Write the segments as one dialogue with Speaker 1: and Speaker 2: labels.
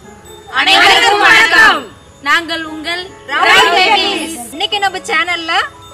Speaker 1: அனைவருக்கும் வணக்கம்
Speaker 2: நாங்கள் உங்கள்
Speaker 1: இன்னைக்கு நம்ம சேனல்ல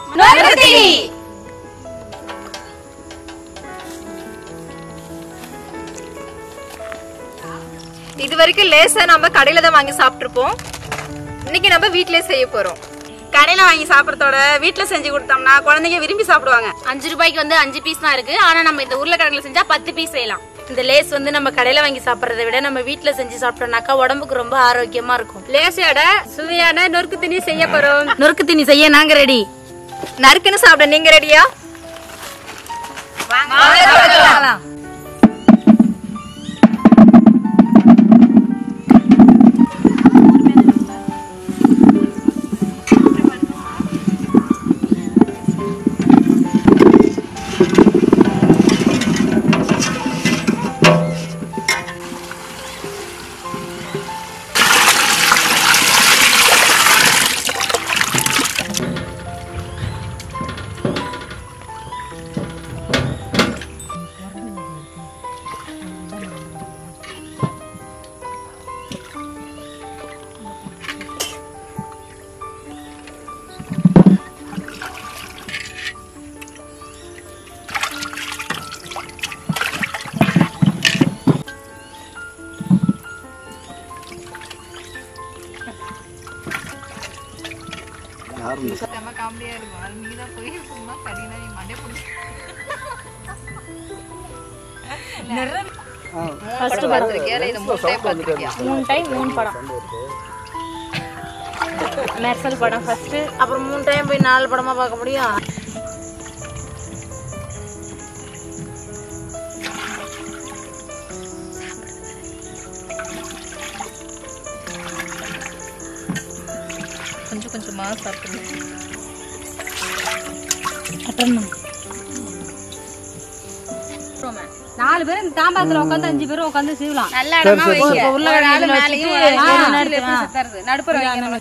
Speaker 1: இது வரைக்கும் லேசா நம்ம கடையில தான் வாங்கி சாப்பிட்டுருப்போம் இன்னைக்கு நம்ம வீட்லயே செய்ய போறோம்
Speaker 3: கடையில வாங்கி சாப்பிடறதோட வீட்ல செஞ்சு கொடுத்தோம்னா குழந்தைங்க விரும்பி சாப்பிடுவாங்க
Speaker 2: அஞ்சு ரூபாய்க்கு வந்து அஞ்சு பீஸ் தான் இருக்கு ஆனா நம்ம இந்த உருளைக்கிழங்குல செஞ்சா பத்து பீஸ் செய்யலாம் இந்த லேஸ் வந்து நம்ம கடையில வாங்கி சாப்பிடறதை விட நம்ம வீட்ல செஞ்சு சாப்பிட்டோம்னாக்கா உடம்புக்கு ரொம்ப ஆரோக்கியமா இருக்கும்
Speaker 3: லேசோட சுவையான நொறுக்கு திணி செய்ய போறோம்
Speaker 2: நொறுக்கு தீனி செய்ய நாங்க ரெடி
Speaker 1: நறுக்குன்னு சாப்பிட நீங்க ரெடியா
Speaker 2: ஃபர்ஸ்ட் படம் மூணு டைம் மூணு படம் மெர்சல் படம் ஃபர்ஸ்ட் அப்புறம் மூணு டைம் போய் நாலு படமா பார்க்க முடியும்
Speaker 1: கொஞ்சம் கொஞ்சமா சாப்பிடுங்க
Speaker 2: அப்புறம்
Speaker 3: நாலு பேர் இந்த தாம்பாத்துல உட்காந்து அஞ்சு பேரும் உட்காந்து செய்யலாம்
Speaker 2: நல்ல இடமா வைங்க
Speaker 3: உருளைக்கிழங்கு மேலேயும்
Speaker 2: வச்சுட்டு,
Speaker 3: நடுப்புற வைக்கணும்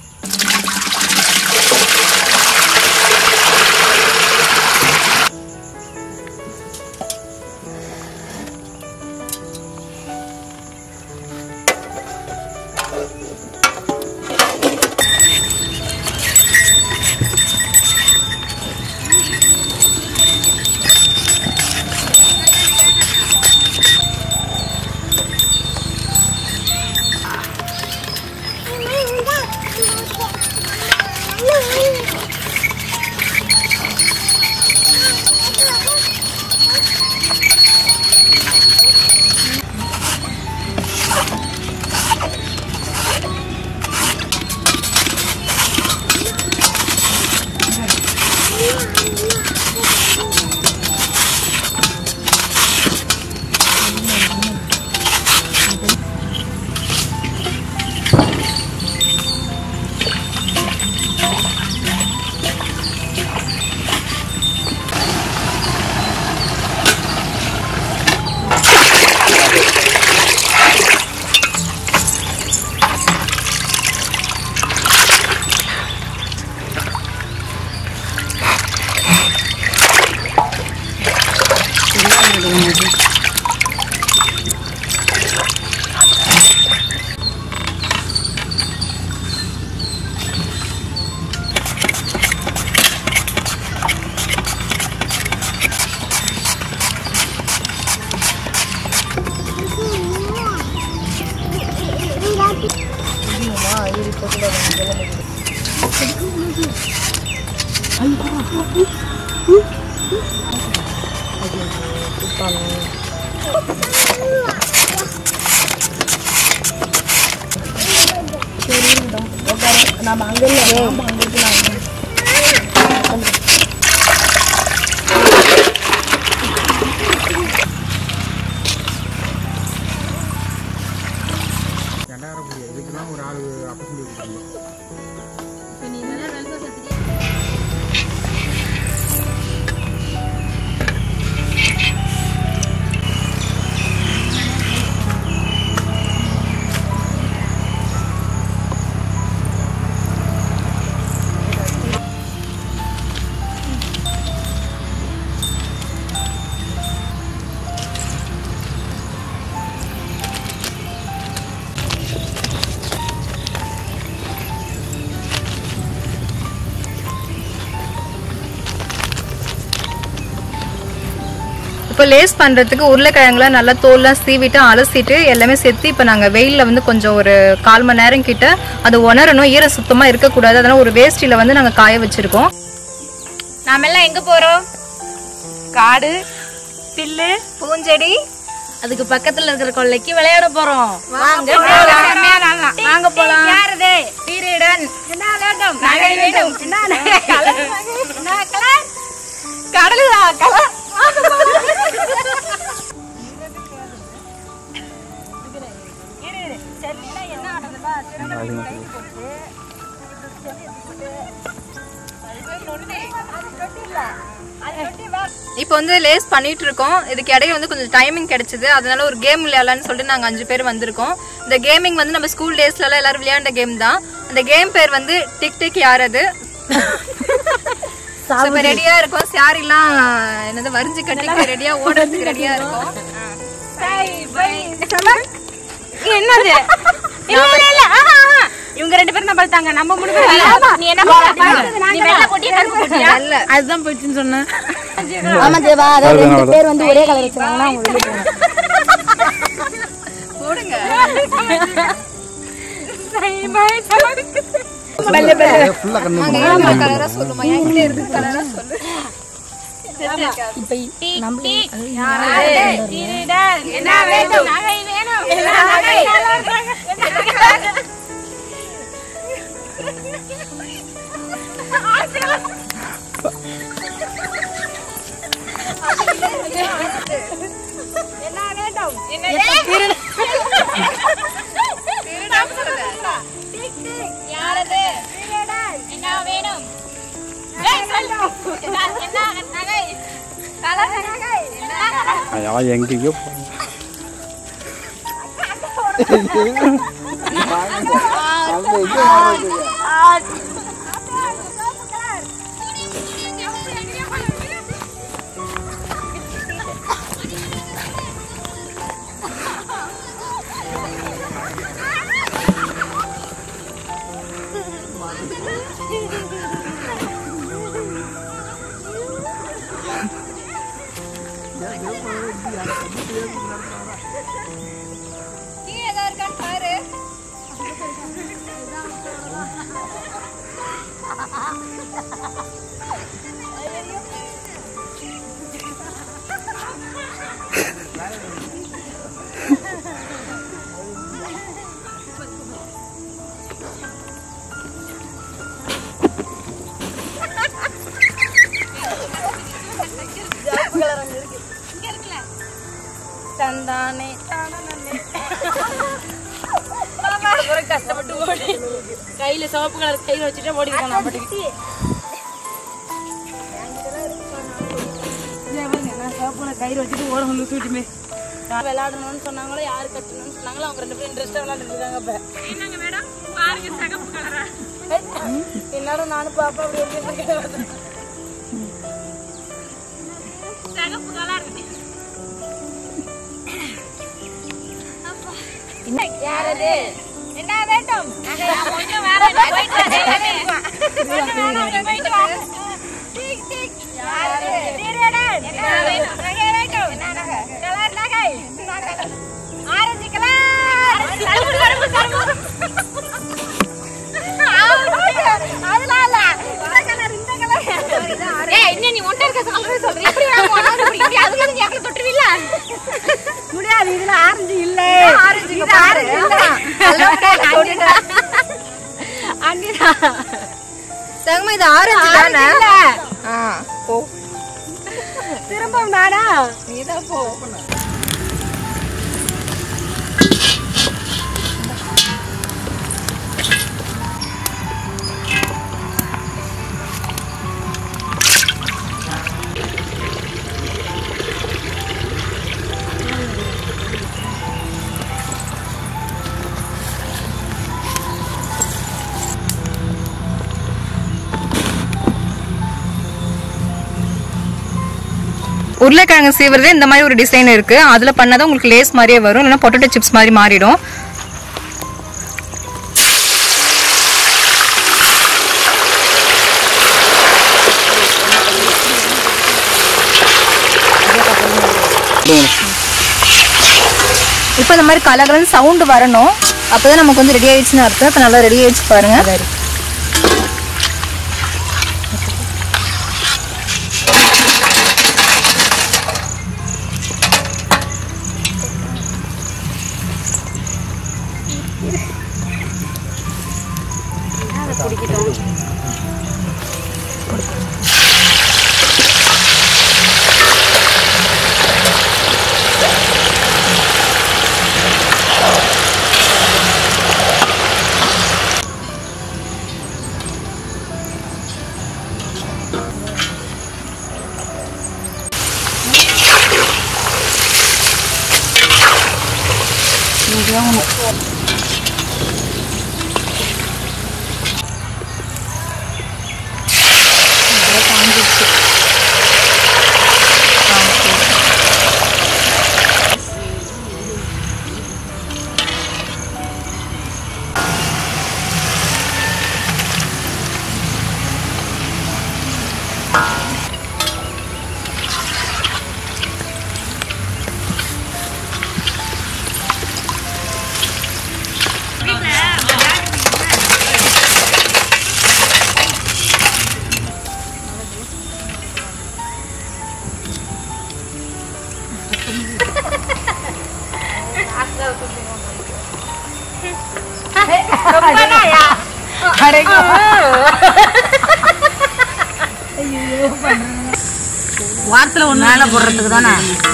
Speaker 4: ரெண்டாயிரம் புள்ளி இதுக்குலாம் ஒரு ஆள் அப்போ சொல்லி கொடுத்தாங்க
Speaker 1: இப்போ லேஸ் பண்ணுறதுக்கு உருளைக்கிழங்குல நல்லா தோல்லாம் சீவிட்டு அலசிட்டு எல்லாமே சேர்த்து இப்போ நாங்கள் வெயிலில் வந்து கொஞ்சம் ஒரு கால் மணி நேரம் கிட்ட அது உணரணும் ஈரம் சுத்தமாக இருக்கக்கூடாது அதனால் ஒரு வேஷ்டியில் வந்து நாங்கள் காய வச்சுருக்கோம்
Speaker 2: நாம எல்லாம் எங்க போறோம்
Speaker 3: காடு பில்லு
Speaker 1: பூஞ்செடி
Speaker 2: அதுக்கு பக்கத்துல இருக்கிற கொல்லைக்கு விளையாட போறோம் வாங்க
Speaker 3: வாங்க போலாம்
Speaker 2: யாரது பீரியடன்
Speaker 3: என்ன வேண்டும் நகை வேண்டும் என்ன நகை? கலர் நகை? என்ன கலர் கடலுதா கலர்
Speaker 1: இப்போ வந்து லேஸ் பண்ணிட்டு இருக்கோம் இதுக்கு இடையில வந்து கொஞ்சம் டைமிங் கிடைச்சது அதனால ஒரு கேம் விளையாடலாம்னு சொல்லிட்டு நாங்கள் அஞ்சு பேர் வந்திருக்கோம் இந்த கேமிங் வந்து நம்ம ஸ்கூல் டேஸ்ல எல்லாம் எல்லாரும் விளையாண்ட கேம் தான் அந்த கேம் பேர் வந்து டிக் டிக் யார் அது இப்போ ரெடியா இருக்கும் சாரிலாம் என்னது வரிஞ்சு கட்டிக்க ரெடியா ஓடுறதுக்கு ரெடியா இருக்கும்
Speaker 3: என்னது இல்ல இல்ல இல்ல ஆஹா, ஆஹா. இவங்க ரெண்டு பேரும் நம்ம தாங்க நம்ம மூணு பேரும்
Speaker 2: நீ என்ன பண்ண நீ வெள்ளை போட்டியா கருப்பு போட்டியா
Speaker 3: அதுதான் போயிடுச்சுன்னு சொன்னேன்
Speaker 5: ஆமா தேவா அதாவது ரெண்டு பேர் வந்து ஒரே கலர் வச்சிருக்காங்கன்னா அவங்க வெளியே போகணும்
Speaker 1: போடுங்க
Speaker 4: ஃபுல்லாக கண்ணு
Speaker 1: அங்க இருக்கிற கலரா சொல்லுமா என்கிட்ட இருக்கு கலரா சொல்லு
Speaker 3: என்ன வேண்டும் நகை வேணும் என்ன நகை
Speaker 2: யாரது என்ன வேணும் என்ன நகை
Speaker 4: ஐயா எங்கேயோ போகணும்
Speaker 1: கீழே ஏதாவது இருக்கான்னு பாரு
Speaker 3: தந்தானே கஷ்டப்பட்டு ஓடி கையில சிவப்பு கலர் கையில வச்சுட்டு ஓடி இருக்கான் நான் பாட்டுக்கு சிவப்பு கலர் கையில வச்சுட்டு ஓட வந்து சூட்டுமே விளையாடணும்னு சொன்னாங்களோ யாரு கட்டணும்னு சொன்னாங்களோ அவங்க ரெண்டு பேரும் இன்ட்ரெஸ்டா விளையாண்டுட்டு இருக்காங்க இப்ப என்னங்க மேடம் பாருங்க சிகப்பு கலரா என்னோட நானும் பாப்பா அப்படி இருக்கேன் சிகப்பு கலர் யாரது என்ன வேண்டும் கொஞ்சம் வேற போயிட்டு வா. போயிட்டு வா. டிக், டிக். யாரு? திருடன். என்ன வேணும்? நகை வேண்டும். கலர் நகை. Orange colour. கரும்பு, கரும்பு, கரும்பு. அதெல்லாம் இல்ல. இந்த கலர், இந்த கலர்.
Speaker 2: ஏய் என்ன நீ ஒன்றை இருக்க சொல்றே சொல்றீ எப்படி வேணும் ஒன்னாவது பிடிக்க முடியாது அதுல நீ அக்கறை தொட்டுருவில்ல
Speaker 3: முடியாது இதுல ஆரஞ்சு இல்ல
Speaker 1: ஆரஞ்சு பாரு சங்கமா இது ஆரஞ்சு தானே ஆ போ
Speaker 3: திரும்ப நானா
Speaker 1: நீதான் போ உருளைக்கிழங்கு சீவுறது இந்த மாதிரி ஒரு டிசைன் இருக்கு அதுல பண்ணாதான் உங்களுக்கு லேஸ் மாதிரியே வரும் இல்லைன்னா பொட்டேட்டோ சிப்ஸ் மாதிரி மாறிடும் இப்போ இந்த மாதிரி கலகலன்னு சவுண்டு வரணும் அப்பதான் நமக்கு வந்து ரெடி ஆயிடுச்சுன்னு அர்த்தம் இப்போ நல்லா ரெடி ஆயிடுச்சு பாருங்க
Speaker 3: வாரத்துல ஒண்ணு மேல போடுறதுக்கு தானே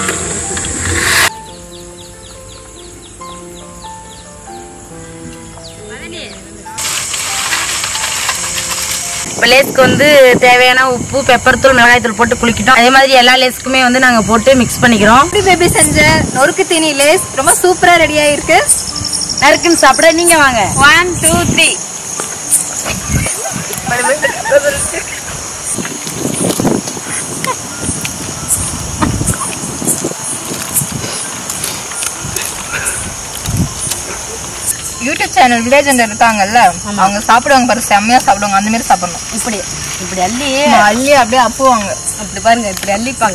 Speaker 3: இப்போ லேஸ்க்கு வந்து தேவையான உப்பு பெப்பர் தூள் மிளகாய் தூள் போட்டு குளிக்கிட்டோம் அதே மாதிரி எல்லா லேஸ்க்குமே வந்து நாங்கள் போட்டு மிக்ஸ் பண்ணிக்கிறோம்
Speaker 1: எப்படி பேபி செஞ்ச நொறுக்கு தீனி லேஸ் ரொம்ப சூப்பரா ரெடி ஆயிருக்கு
Speaker 3: நறுக்குன்னு சாப்பிட நீங்க வாங்க one two three
Speaker 1: YouTube channel village இருக்காங்கல்ல அவங்க சாப்பிடுவாங்க பாரு செம்மையா சாப்பிடுவாங்க அந்த மாதிரி சாப்பிடணும்
Speaker 3: இப்படி இப்படி அள்ளி
Speaker 1: அள்ளி அப்படியே அப்புவாங்க
Speaker 3: அப்படி பாருங்க இப்படி அள்ளிப்பாங்க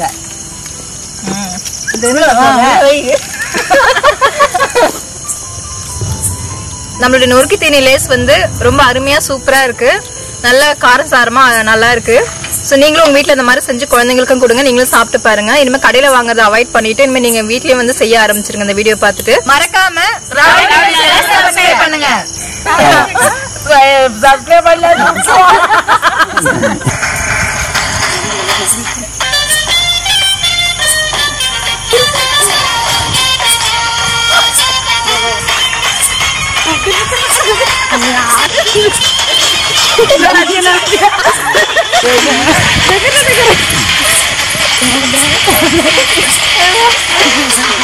Speaker 1: நம்மளுடைய நொறுக்கு தீனி லேஸ் வந்து ரொம்ப அருமையா சூப்பரா இருக்கு நல்ல காரசாரமா நல்லா இருக்கு ஸோ நீங்களும் உங்க வீட்ல இந்த மாதிரி செஞ்சு குழந்தைங்களுக்கும் கொடுங்க நீங்களும் சாப்பிட்டு பாருங்க இனிமே கடையில வாங்குறத அவாய்ட் பண்ணிட்டு இனிமே நீங்க வீட்லயே வந்து செய்ய ஆரம்பிச்சிருங்க இந்த வீடியோ பார்த்துட்டு மறக்காம சப்ஸ்கிரைப் பண்ணுங்க
Speaker 3: சப்ஸ்கிரைப் பண்ணல
Speaker 1: Thank you.